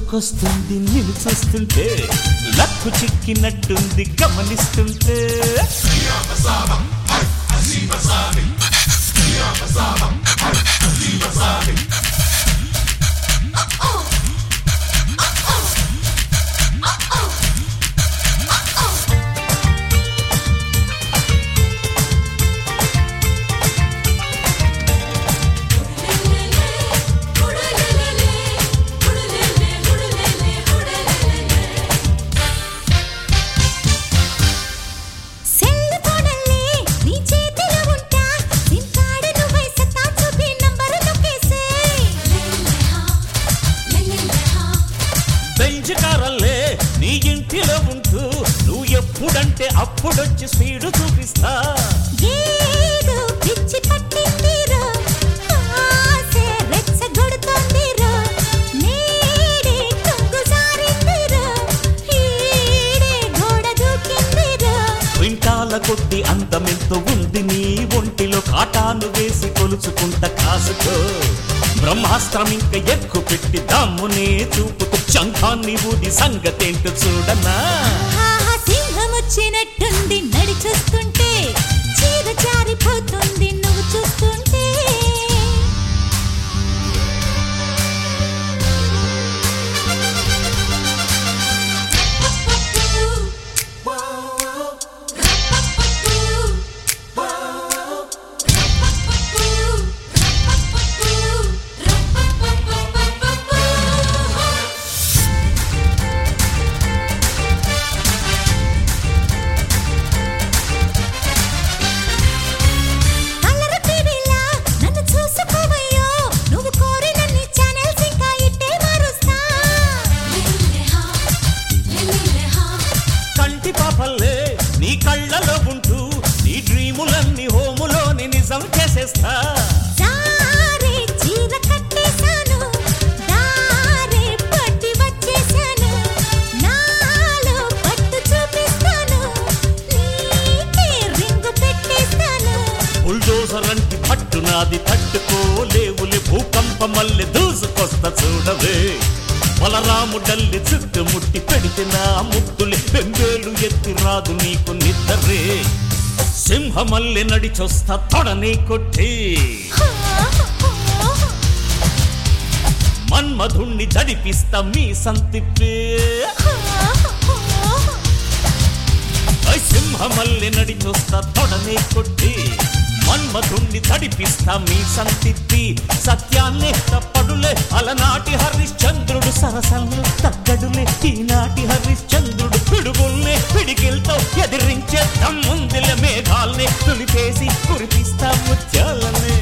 సోకొస్తుంది నిన్ను చూస్తుంటే luck చిక్కినట్టుంది గమనిస్తుంటే cell ఫోనల్లే నీ చేతిలో ఉంటా సిమ్ కార్డు నువ్వై సత్తా చూపి నంబరు నొక్కేసే బెంచ్ కారల్లే నీ ఇంటిలో ఉంటూ నువ్వు ఎప్పుడంటే అప్పుడొచ్చి స్పీడు చూపిస్తా ఏదో పిచ్చి పట్టిందిరో ఆసే రెచ్చగొడుతోందిరో నేడే కొంగు జారిందిరో ఈడే గోడ దూకిందిరో క్వింటాల కొద్ది అందమెంతో ఉంది నీ ఒంటిలో కాటాను వేసి కొలుచుకుంట కాసుకో బ్రహ్మాస్త్రం ఇంక ఎక్కు పెట్టి దమ్మునే చూపుతూ శంఖాన్ని ఊది సంగతేంటో చూడనా ఆహా సింహం వచ్చినట్టుంది నడి చూస్తుంటే చీర జారిపోతుంది నువ్వు చూస్తుంటే కలర్ టీవీలా నన్ను చూసుకోవయ్యో నువ్వు కోరినన్ని ఛానల్స్ ఇంకా ఇట్టే మారుస్తా కంటి పాపల్లే నీ కళ్ళలో ఉంటూ నీ డ్రీములన్నీ హోములోని నిజం చేసేస్తా సారే చీర కట్టేశాను దారే పట్టి వచ్చేసాను నాలో పట్టు చూపిస్తాను నీకే రింగు పెట్టేస్తాను బుల్డోజర్ అంటి పట్టునాది తట్టుకోలేవులే భూకంప మల్లె దూసుకొస్తా చూడవే బలరాముడల్లి చుట్టుముట్టి పెడితే నా ముద్దులే బెంబేలు ఎత్తి రాదు నీకు నిద్రే సింహమల్లె నడిచొస్తా తొడని కొట్టి మన్మధుణ్ణి జడిపిస్తా మీ సంతిప్పే ఐ సింహమల్లె నడిచొస్తా తొడని కొట్టి మన్మధుణ్ణి తడిపిస్తా మీ సంతిప్పి సత్యాన్నే తప్పడులే అలనాటి హరిశ్చంద్రుడు సరసల్ని తగ్గడులే ఈనాటి హరిశ్చంద్రుడు పిడుగుల్ని పిడికిల్తో ఎదిరించే తమ్ముందిల మేఘాల్ని తులిపేసి కురిపిస్తా ముత్యాలనే